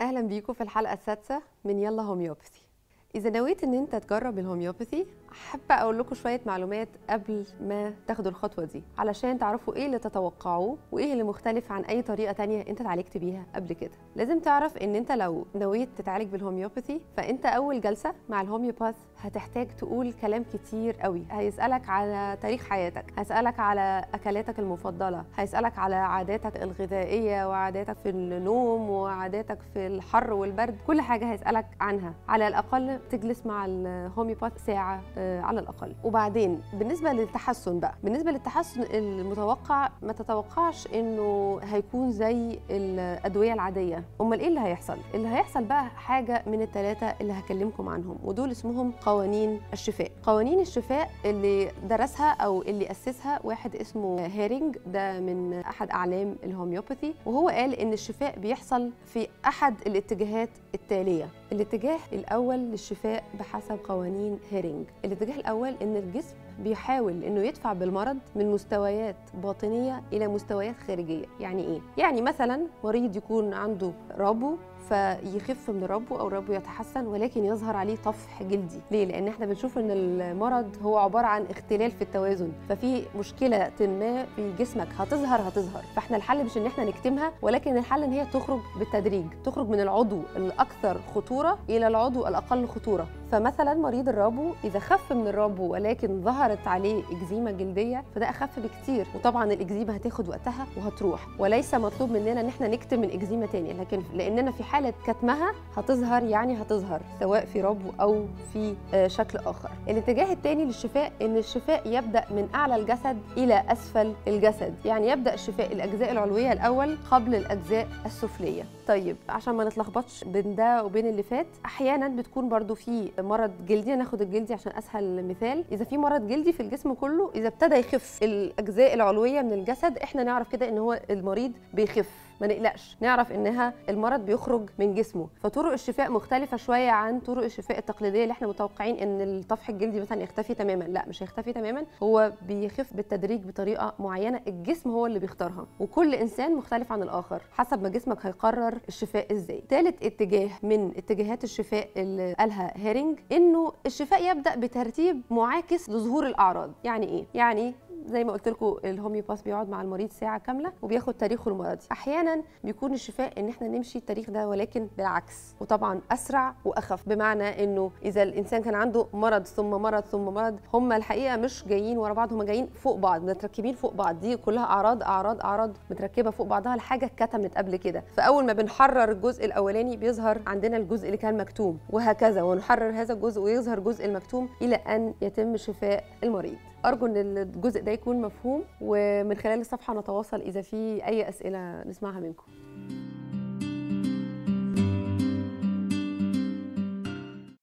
اهلا بيكم في الحلقه السادسه من يلا هوميوباثي اذا نويت ان انت تجرب الهوميوباثي حابه اقول لكم شويه معلومات قبل ما تاخدوا الخطوه دي علشان تعرفوا ايه اللي تتوقعوه وايه اللي مختلف عن اي طريقه تانية انت اتعالجت بيها قبل كده لازم تعرف ان انت لو نويت تتعالج بالهوميوباثي فانت اول جلسه مع الهوميوباث هتحتاج تقول كلام كتير قوي هيسالك على تاريخ حياتك هيسالك على اكلاتك المفضله هيسالك على عاداتك الغذائيه وعاداتك في النوم وعاداتك في الحر والبرد كل حاجه هيسالك عنها على الاقل تجلس مع الهوميوباث ساعه آه، على الاقل وبعدين بالنسبه للتحسن بقى بالنسبه للتحسن المتوقع ما تتوقعش انه هيكون زي الادويه العاديه امال ايه اللي هيحصل اللي هيحصل بقى حاجه من الثلاثه اللي هكلمكم عنهم ودول اسمهم قوانين الشفاء قوانين الشفاء اللي درسها او اللي اسسها واحد اسمه هيرينج ده من احد اعلام الهوميوباثي وهو قال ان الشفاء بيحصل في احد الاتجاهات التاليه الاتجاه الاول للشفاء بحسب قوانين هيرينج الاتجاه الاول ان الجسم بيحاول انه يدفع بالمرض من مستويات باطنيه الى مستويات خارجيه يعني ايه يعني مثلا مريض يكون عنده ربو فيخف من ربه او ربه يتحسن ولكن يظهر عليه طفح جلدي ليه لان احنا بنشوف ان المرض هو عباره عن اختلال في التوازن ففي مشكله ما في جسمك هتظهر هتظهر فاحنا الحل مش ان احنا نكتمها ولكن الحل ان هي تخرج بالتدريج تخرج من العضو الاكثر خطوره الى العضو الاقل خطوره فمثلا مريض الربو اذا خف من الربو ولكن ظهرت عليه اكزيما جلديه فده اخف بكتير وطبعا الاكزيما هتاخد وقتها وهتروح وليس مطلوب مننا ان احنا نكتم الاكزيما تاني لكن لاننا في حاله كتمها هتظهر يعني هتظهر سواء في ربو او في آه، شكل اخر الاتجاه الثاني للشفاء ان الشفاء يبدا من اعلى الجسد الى اسفل الجسد يعني يبدا الشفاء الاجزاء العلويه الاول قبل الاجزاء السفليه طيب عشان ما نتلخبطش بين ده وبين اللي فات احيانا بتكون برضو في مرض جلدي ناخد الجلدي عشان اسهل مثال اذا في مرض جلدي في الجسم كله اذا ابتدى يخف الاجزاء العلويه من الجسد احنا نعرف كده ان هو المريض بيخف ما نقلقش نعرف انها المرض بيخرج من جسمه فطرق الشفاء مختلفه شويه عن طرق الشفاء التقليديه اللي احنا متوقعين ان الطفح الجلدي مثلا يختفي تماما لا مش هيختفي تماما هو بيخف بالتدريج بطريقه معينه الجسم هو اللي بيختارها وكل انسان مختلف عن الاخر حسب ما جسمك هيقرر الشفاء ازاي ثالث اتجاه من اتجاهات الشفاء اللي قالها هيرينج انه الشفاء يبدا بترتيب معاكس لظهور الاعراض يعني ايه يعني زي ما قلت لكم الهوميوباث بيقعد مع المريض ساعه كامله وبياخد تاريخه المرضي احيانا بيكون الشفاء ان احنا نمشي التاريخ ده ولكن بالعكس وطبعا اسرع واخف بمعنى انه اذا الانسان كان عنده مرض ثم مرض ثم مرض هم الحقيقه مش جايين ورا بعض هم جايين فوق بعض متركبين فوق بعض دي كلها اعراض اعراض اعراض متركبه فوق بعضها الحاجه اتكتمت قبل كده فاول ما بنحرر الجزء الاولاني بيظهر عندنا الجزء اللي كان مكتوم وهكذا ونحرر هذا الجزء ويظهر الجزء المكتوم الى ان يتم شفاء المريض ارجو ان الجزء ده يكون مفهوم ومن خلال الصفحه نتواصل اذا في اي اسئله نسمعها منكم